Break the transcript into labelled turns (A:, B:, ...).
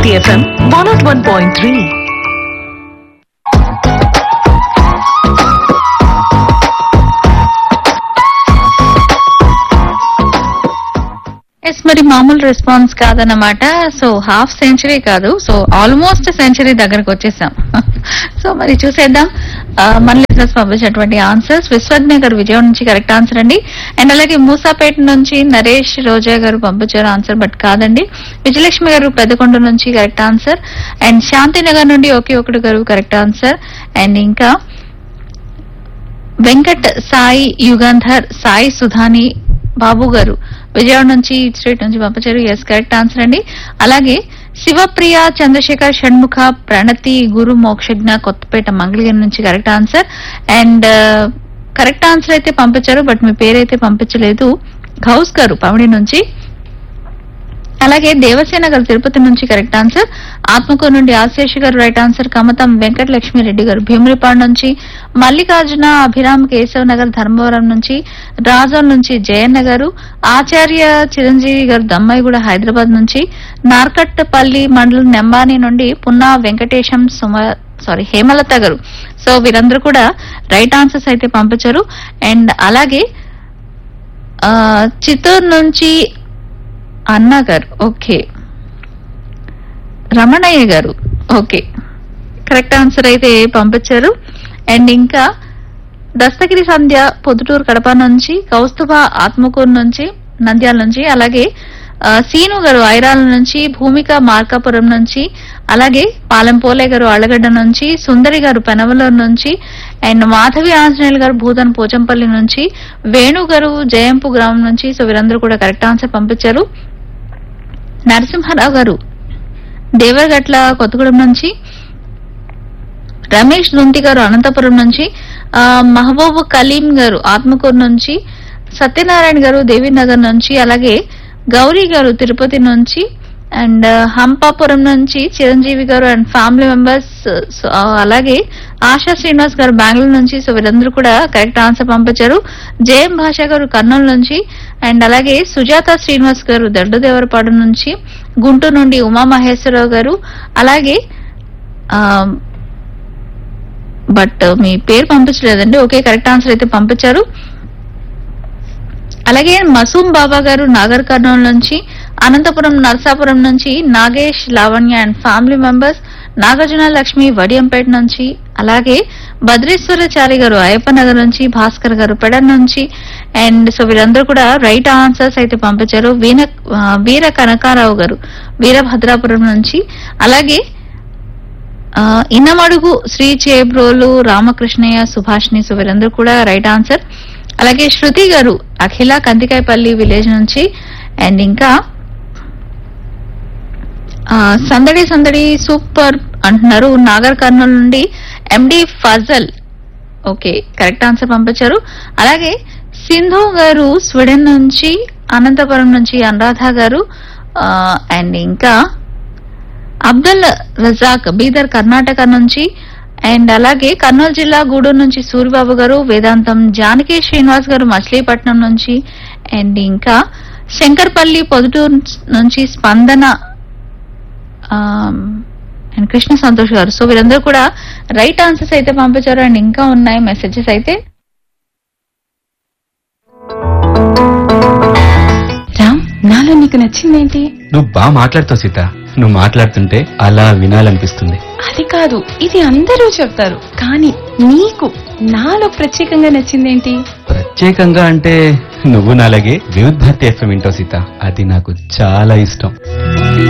A: Bharati FM one nought one point three
B: yes మరి మామూలు response కాదన్నమాట సో హాఫ్ సెంచరీ కాదు సో ఆల్మోస్ట్ సెంచరీ దగ్గరకు వచ్చేసాం సో మరి చూసేద్దాం ఆ, మన లిజినెస్ పంపించినటువంటి ఆన్సర్స్ విశ్వజ్ఞ గారు విజయం నుంచి కరెక్ట్ ఆన్సర్ అండి అండ్ అలాగే మూసాపేట నుంచి నరేష్ రోజా గారు పంపించారు ఆన్సర్ బట్ కాదండి విజయలక్ష్మి గారు పెద్దకొండ నుంచి కరెక్ట్ ఆన్సర్ అండ్ శాంతినగర్ నుండి ఒకే ఒకటి గారు కరెక్ట్ ఆన్సర్ అండ్ ఇంకా వెంకట్ సాయి యుగంధర్ సాయి సుధాని బాబు గారు విజయవాడ నుంచి స్ట్రీట్ నుంచి పంపించారు ఎస్ కరెక్ట్ ఆన్సర్ అండి అలాగే శివప్రియ చంద్రశేఖర్ షణ్ముఖ ప్రణతి గురు మోక్షజ్ఞ కొత్తపేట మంగళగిరి నుంచి correct answer and correct answer అయితే పంపించారు బట్ మీ పేరైతే పంపించలేదు గౌస్ గారు పమిడి నుంచి అలాగే దేవసేన గారు తిరుపతి నుంచి కరెక్ట్ ఆన్సర్ ఆత్మకూరు నుండి ఆశేష్ గారు రైట్ ఆన్సర్ కమతం వెంకట లక్ష్మి రెడ్డి గారు భీమునిపాడు నుంచి మల్లికార్జున అభిరామ్ కేశవ్ నగర్ ధర్మవరం నుంచి రాజోల్ నుంచి జయన్న గారు ఆచార్య చిరంజీవి గారు దమ్మాయిగూడ హైదరాబాద్ నుంచి నార్కట్పల్లి మండలం నెంబాని నుండి పున్నా వెంకటేశం సుమ సారీ హేమలత గారు సో వీరందరూ కూడా రైట్ ఆన్సర్స్ అయితే పంపించారు అండ్ అలాగే ఆ, చిత్తూరు నుంచి అన్న గారు ఓకే రమణయ్య గారు ఓకే కరెక్ట్ ఆన్సర్ అయితే పంపించారు అండ్ ఇంకా దస్తగిరి సంధ్య పొద్దుటూరు కడప నుంచి కౌస్తుభ ఆత్మకూరు నుంచి నంద్యాల నుంచి అలాగే ఆ, సీను గారు ఐరాల నుంచి భూమిక మార్కాపురం నుంచి అలాగే పాలెంపోలే గారు అళ్ళగడ్డ నుంచి సుందరి గారు పెనవలూరు నుంచి అండ్ మాధవి ఆంజనేయులు గారు భూతన్ పోచంపల్లి నుంచి వేణు గారు జయంపు గ్రామం నుంచి సో వీరందరూ కూడా కరెక్ట్ ఆన్సర్ పంపించారు నరసింహారావు గారు దేవరగట్ల కొత్తగూడెం నుంచి రమేష్ దుంతి గారు అనంతపురం నుంచి ఆ, మహబూబ్ కలీం గారు ఆత్మకూరు నుంచి సత్యనారాయణ గారు దేవీనగర్ నుంచి అలాగే గౌరీ గారు తిరుపతి నుంచి అండ్ హంపాపురం నుంచి చిరంజీవి గారు అండ్ ఫ్యామిలీ మెంబర్స్ అలాగే ఆశా శ్రీనివాస్ గారు బెంగళూరు నుంచి సో వీరందరూ కూడా కరెక్ట్ ఆన్సర్ పంపించారు జయం భాష గారు కర్నూలు నుంచి అండ్ అలాగే సుజాత శ్రీనివాస్ గారు దడ్డదేవరపాడు నుంచి గుంటూరు నుండి ఉమామహేశ్వరరావు గారు అలాగే ఆ, బట్ మీ పేరు పంపించలేదండి ఓకే కరెక్ట్ ఆన్సర్ అయితే పంపించారు అలాగే మసూమ్ బాబా గారు నాగర్ కర్నూలు నుంచి అనంతపురం నరసాపురం నుంచి Nagesh Lavanya and family members Nagarjuna Lakshmi Vadiyampeta నుంచి అలాగే భద్రేశ్వరచారి గారు అయ్యప్ప నగర్ నుంచి భాస్కర్ గారు పెడన్ నుంచి అండ్ సో వీరందరూ కూడా రైట్ ఆన్సర్స్ అయితే పంపించారు వీణ ఆ, వీర కనకారావు గారు వీరభద్రాపురం నుంచి అలాగే ఆ, ఇన్నమడుగు శ్రీ చేబ్రోలు రామకృష్ణయ్య సుభాష్ని సో వీరందరూ కూడా రైట్ ఆన్సర్ అలాగే శృతి గారు అఖిల కందికాయపల్లి విలేజ్ నుంచి అండ్ ఇంకా ఆ, సందడి సందడి సూపర్ అంటున్నారు నాగర్ కర్నూలు నుండి MD Fazal okay correct answer పంపించారు అలాగే సింధు గారు స్వీడన్ నుంచి అనంతపురం నుంచి అనురాధ గారు ఆ, అండ్ ఇంకా అబ్దుల్ రజాక్ బీదర్ కర్ణాటక నుంచి అండ్ అలాగే కర్నూలు జిల్లా గూడూరు నుంచి సూరిబాబు గారు వేదాంతం జానకి శ్రీనివాస్ గారు మచిలీపట్నం నుంచి అండ్ ఇంకా శంకర్పల్లి పొదుటూరు నుంచి స్పందన ఆమ్, అండ్ కృష్ణ సంతోష్ గారు సో వీరందరూ కూడా రైట్ ఆన్సర్స్ అయితే పంపించారు అండ్ ఇంకా ఉన్నాయి మెసేజెస్ అయితే
C: రామ్ నాలో నీకు నచ్చిందేంటి
D: నువ్వు బాగా మాట్లాడుతావు సీత నువ్వు మాట్లాడుతుంటే అలా వినాలనిపిస్తుంది
C: అది కాదు ఇది అందరూ చెప్తారు కానీ నీకు నాలో ప్రత్యేకంగా నచ్చిందేంటి
D: ప్రత్యేకంగా అంటే నువ్వు నాలాగే వివిధ భారతి ఎఫ్ఎం వింటావు సీత అది నాకు చాలా ఇష్టం